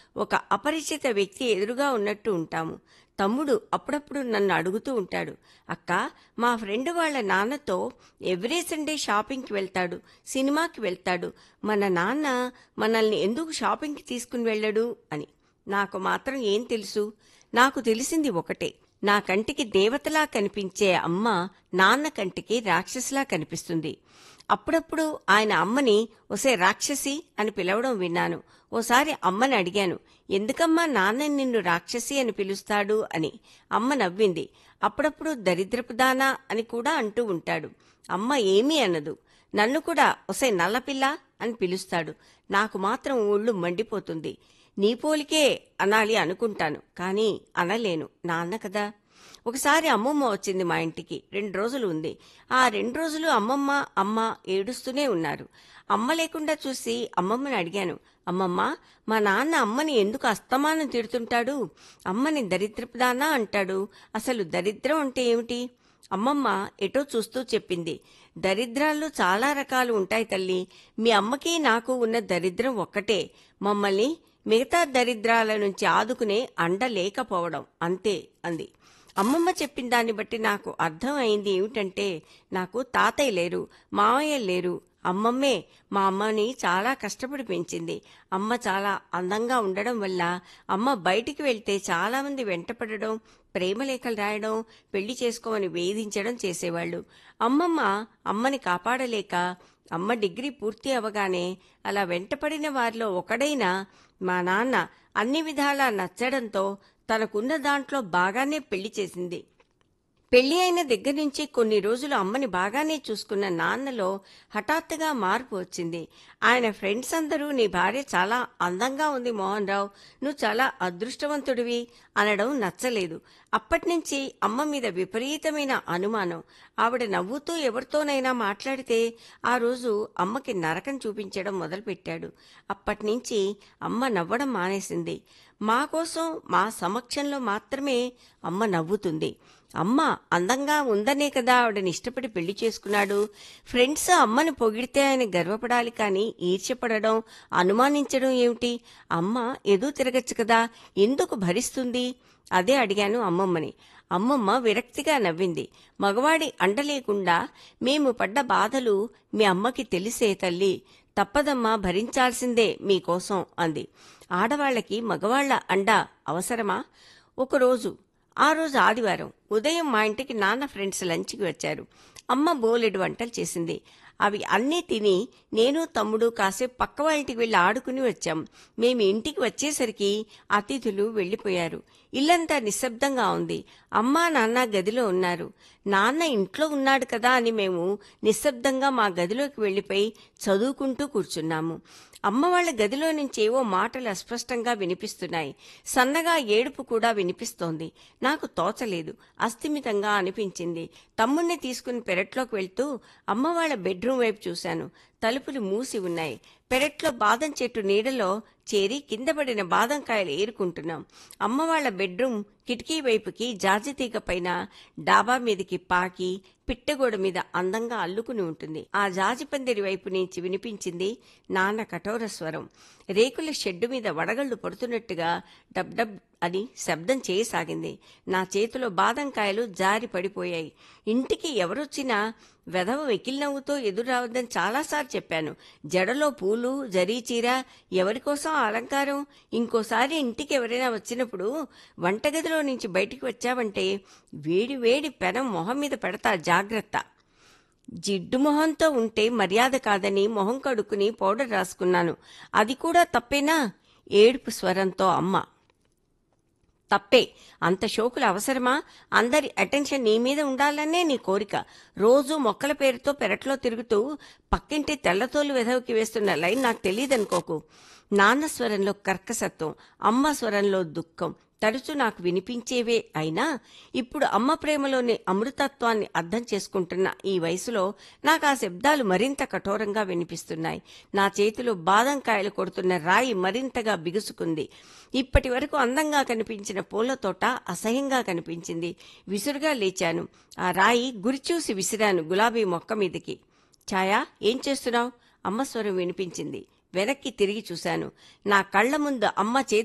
ఒక అపరిచిత వ్యక్తి ఎదురుగా ఉన్నట్టు ఉంటాము తమ్ముడు అప్పుడప్పుడు నన్ను అడుగుతూ ఉంటాడు అక్క మా ఫ్రెండ్ వాళ్ళ నాన్నతో ఎవ్రీ సండే షాపింగ్కి వెళ్తాడు సినిమాకి వెళ్తాడు మన నాన్న మనల్ని ఎందుకు షాపింగ్కి తీసుకుని వెళ్ళడు అని నాకు మాత్రం ఏం తెలుసు నాకు తెలిసింది ఒకటే నా కంటికి దేవతలా కనిపించే అమ్మ నాన్న కంటికి రాక్షసిలా కనిపిస్తుంది అప్పుడప్పుడు ఆయన అమ్మని ఒసే రాక్షసి అని పిలవడం విన్నాను ఓసారి అమ్మని అడిగాను ఎందుకమ్మా నాన్న నిన్ను రాక్షసి అని పిలుస్తాడు అని అమ్మ నవ్వింది అప్పుడప్పుడు దరిద్రపుదానా అని కూడా అంటూ ఉంటాడు అమ్మ ఏమీ అనదు నన్ను కూడా ఒసే నల్లపిల్ల అని పిలుస్తాడు నాకు మాత్రం ఒళ్ళు మండిపోతుంది నీ పోలికే అనాలి అనుకుంటాను కానీ అనలేను నాన్న కదా ఒకసారి అమ్మమ్మ వచ్చింది మా ఇంటికి రెండు రోజులు ఉంది ఆ రెండు రోజులు అమ్మమ్మ అమ్మ ఏడుస్తూనే ఉన్నారు అమ్మ లేకుండా చూసి అమ్మమ్మని అడిగాను అమ్మమ్మ మా నాన్న అమ్మని ఎందుకు అస్తమానం తిడుతుంటాడు అమ్మని దరిద్రపుదానా అంటాడు అసలు దరిద్రం అంటే ఏమిటి అమ్మమ్మ ఎటో చూస్తూ చెప్పింది దరిద్రాల్లో చాలా రకాలు ఉంటాయి తల్లి మీ అమ్మకి నాకు ఉన్న దరిద్రం ఒక్కటే మమ్మల్ని మిగతా దరిద్రాల నుంచి ఆదుకునే అండ లేకపోవడం అంతే అంది అమ్మమ్మ చెప్పిన దాన్ని బట్టి నాకు అర్థం అయింది ఏమిటంటే నాకు తాతయ్య లేరు మామయ్య లేరు అమ్మమ్మే మా అమ్మని చాలా కష్టపడి పెంచింది అమ్మ చాలా అందంగా ఉండడం వల్ల అమ్మ బయటికి వెళ్తే చాలా మంది వెంటపడడం ప్రేమలేఖలు రాయడం పెళ్లి చేసుకోమని వేధించడం చేసేవాళ్ళు అమ్మమ్మ అమ్మని కాపాడలేక అమ్మ డిగ్రీ పూర్తి అవగానే అలా వెంటపడిన వారిలో ఒకడైన మా నాన్న అన్ని విధాలా నచ్చడంతో తనకున్న దాంట్లో బాగానే పెళ్లి చేసింది పెళ్లి అయిన దగ్గర నుంచి కొన్ని రోజులు అమ్మని బాగానే చూసుకున్న నాన్నలో హఠాత్తుగా మార్పు వచ్చింది ఆయన ఫ్రెండ్స్ అందరూ నీ భార్య చాలా అందంగా ఉంది మోహన్ రావు నువ్వు చాలా అదృష్టవంతుడివి అనడం నచ్చలేదు అప్పటి నుంచి అమ్మ మీద విపరీతమైన అనుమానం ఆవిడ నవ్వుతూ ఎవరితోనైనా మాట్లాడితే ఆ రోజు అమ్మకి నరకం చూపించడం మొదలుపెట్టాడు అప్పటి నుంచి అమ్మ నవ్వడం మానేసింది మా కోసం మా సమక్షంలో మాత్రమే అమ్మ నవ్వుతుంది అమ్మ అందంగా ఉందనే కదా ఆవిడని ఇష్టపడి పెళ్లి చేసుకున్నాడు ఫ్రెండ్స్ అమ్మని పొగిడితే ఆయన గర్వపడాలి కానీ ఈర్ష్యపడడం అనుమానించడం ఏమిటి అమ్మ ఎదు తిరగచ్చు కదా ఎందుకు భరిస్తుంది అదే అడిగాను అమ్మమ్మని అమ్మమ్మ విరక్తిగా నవ్వింది మగవాడి అండ లేకుండా మేము పడ్డ బాధలు మీ అమ్మకి తెలిసే తల్లి తప్పదమ్మా భరించాల్సిందే మీకోసం అంది ఆడవాళ్లకి మగవాళ్ల అండ అవసరమా ఒకరోజు ఆ రోజు ఆదివారం ఉదయం మా ఇంటికి నాన్న ఫ్రెండ్స్ లంచ్కి వచ్చారు అమ్మ బోలెడు వంటలు చేసింది అవి అన్నీ తిని నేను తమ్ముడు కాసేపు పక్క వాళ్ళ ఇంటికి వెళ్ళి ఆడుకుని వచ్చాం మేము ఇంటికి వచ్చేసరికి అతిథులు వెళ్ళిపోయారు ఇల్లంతా నిశ్శబ్దంగా ఉంది అమ్మా నాన్న గదిలో ఉన్నారు నాన్న ఇంట్లో ఉన్నాడు కదా అని మేము నిశ్శబ్దంగా మా గదిలోకి వెళ్ళిపోయి చదువుకుంటూ కూర్చున్నాము అమ్మ వాళ్ళ గదిలో నుంచి ఏవో మాటలు అస్పష్టంగా వినిపిస్తున్నాయి సన్నగా ఏడుపు కూడా వినిపిస్తోంది నాకు తోచలేదు అస్థిమితంగా అనిపించింది తమ్ముణ్ణి తీసుకుని పెరట్లోకి వెళ్తూ అమ్మ వాళ్ళ బెడ్రూమ్ వైపు చూశాను తలుపులు మూసి ఉన్నాయి పెరట్లో బాదం చెట్టు నీడలో చేరి కింద పడిన బాదం కాయలు ఏరుకుంటున్నాం అమ్మ వాళ్ళ బెడ్రూమ్ కిటికీ వైపుకి జాజితీగ పైన డాబా మీదకి పాకి పిట్టగోడ మీద అందంగా అల్లుకుని ఉంటుంది ఆ జాజిపందిరి వైపు నుంచి వినిపించింది నాన్న కఠోర స్వరం రేకుల షెడ్డు మీద వడగళ్లు పడుతున్నట్టుగా డబ్ డబ్ అని శబ్దం చేయసాగింది నా చేతిలో బాదం కాయలు జారి పడిపోయాయి ఇంటికి ఎవరొచ్చినా వెధవ వెకిల్ నవ్వుతో ఎదురు రావద్దని చాలాసార్లు చెప్పాను జడలో పూలు జరీ చీర ఎవరికోసం అలంకారం ఇంకోసారి ఇంటికి ఎవరైనా వచ్చినప్పుడు వంటగదిలో నుంచి బయటికి వచ్చావంటే వేడి వేడి పెనం మొహం మీద పెడతా జాగ్రత్త జిడ్డు మొహంతో ఉంటే మర్యాద కాదని మొహం కడుక్కుని పౌడర్ రాసుకున్నాను అది కూడా తప్పేనా ఏడుపు స్వరంతో అమ్మ తప్పే అంత షోకులు అవసరమా అందరి అటెన్షన్ నీ మీద ఉండాలనే నీ కోరిక రోజు మొక్కల పేరుతో పెరట్లో తిరుగుతూ పక్కింటి తెల్లతోలు వెధవకి వేస్తున్న లైన్ నాకు తెలియదనుకోకు నాన్న స్వరంలో కర్కసత్వం అమ్మ స్వరంలో దుఃఖం తరచూ నాకు వినిపించేవే అయినా ఇప్పుడు అమ్మ ప్రేమలోని అమృతత్వాన్ని అర్థం చేసుకుంటున్న ఈ వయసులో నాకు ఆ శబ్దాలు మరింత కఠోరంగా వినిపిస్తున్నాయి నా చేతిలో బాదం కాయలు కొడుతున్న రాయి మరింతగా బిగుసుకుంది ఇప్పటి వరకు అందంగా కనిపించిన పూల తోట అసహ్యంగా కనిపించింది విసురుగా లేచాను ఆ రాయి గురిచూసి విసిరాను గులాబీ మొక్క మీదకి ఛాయా ఏం చేస్తున్నావు అమ్మ స్వరం వినిపించింది వెనక్కి తిరిగి చూశాను నా కళ్ల ముందు అమ్మ చేతి